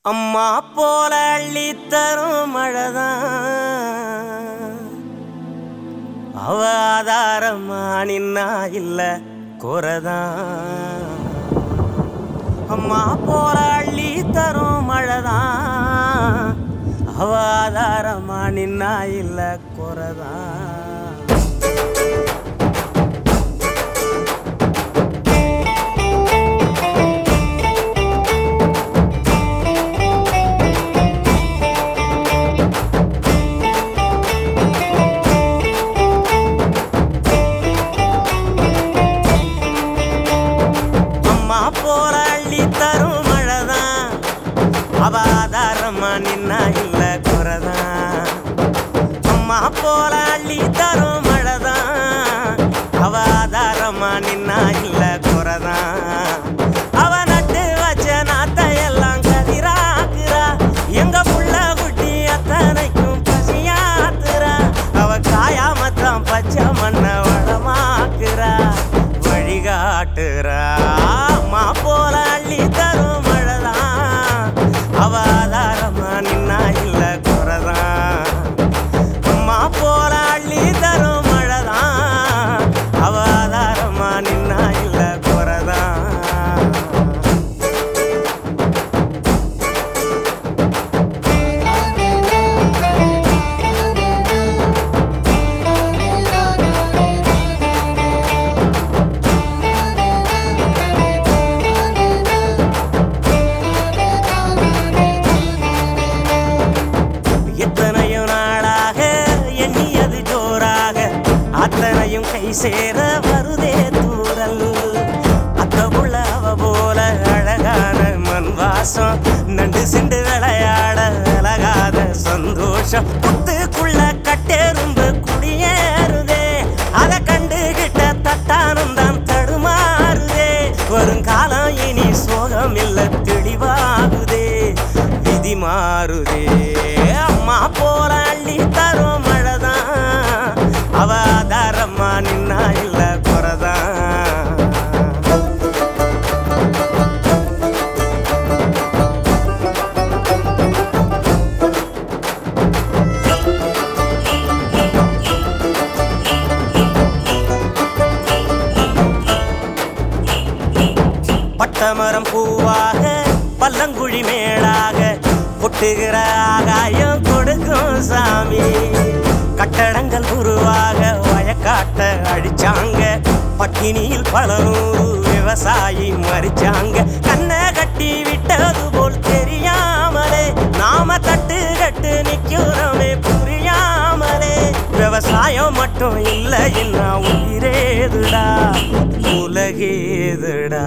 அம்மா போல அள்ளி தரும் மழைதான் அவ ஆதாரமா நின்னா இல்ல குறதான் அம்மா போல அள்ளி தரும் மழைதான் அவ ஆதாரமா நின்னா இல்ல குறதான் அம்மா போற அள்ளி தரும் மழைதான் அவ ஆதாரமா நின்னா இல்ல குறதான் அம்மா போற அள்ளி தரும் மழைதான் அவ ஆதாரமா நின்னா இல்ல குறதான் அவ நட்டு வச்ச நாத்தையெல்லாம் கதிராக்குறா எங்க புள்ள குட்டி அத்தனைக்கும் பசியாத்துறா அவ காயாமத்தான் பச்சை மண்ண வளமாக்குறா வழிகாட்டுறா அம்மா போல அள்ளி தரும் மழைதான் அவ ஆதாரமா நின்னா இல்ல குறதான் அம்மா போல அள்ளி தரும் மழைதான் அவ ஆதாரமா நின்னா இல்ல குறதான் எத்தனையோ நாளாக எண்ணியது ஜோராக அத்தனையும் கை சேர வருதே தூரல் அத்தகுள்ள அவ போல அழகான மண் வாசம் நண்டு சிண்டு விளையாட விலகாத சந்தோஷம் புத்துக்குள்ள கட்டெரும்பு குடியேறுதே அதை கண்டுகிட்ட தட்டானும் தான் தடுமாறுதே வருங்காலம் இனி சோகம் இல்ல தெளிவாகுதே விதி மாறுதே அம்மா போல அள்ளி தரும் மழைதான் அவ ஆதாரமா நின்னா இல்ல குறதான் பட்டமரம் பூவாக பல்லங்குழி மேடாக கொட்டுகிற ஆகாயம் கொடுக்கும் சாமி கட்டடங்கள் உருவாக வயக்காட்ட அடிச்சாங்க பட்டினியில் பல நூறு விவசாயி மறிச்சாங்க கண்ணை கட்டி விட்டது போல் தெரியாமலே நாம தட்டு கட்டு நிக்கிறோமே புரியாமலே விவசாயம் மட்டும் இல்ல என்ன உயிரேதுடா உலகேதுடா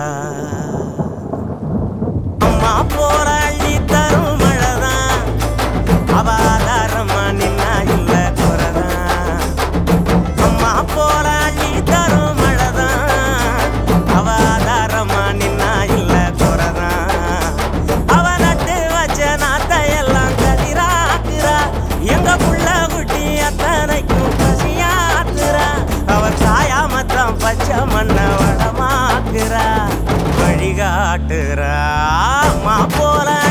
அம்மா போற அள்ளி தரும் மழைதான் அவ ஆதாரமா நின்னா இல்ல குறதான் அம்மா போற அள்ளி தரும் மழைதான் அவ ஆதாரமா நின்னா இல்ல குறதான் அவ நட்டு வச்ச நாத்தையெல்லாம் கதிராக்குறா எங்க புள்ள குட்டி அத்தனைக்கும் பசியாத்துறா அவ காயாமத்தான் பச்சை மண்ண வளமாக்குறா வழிகாட்டுறா அம்மா போல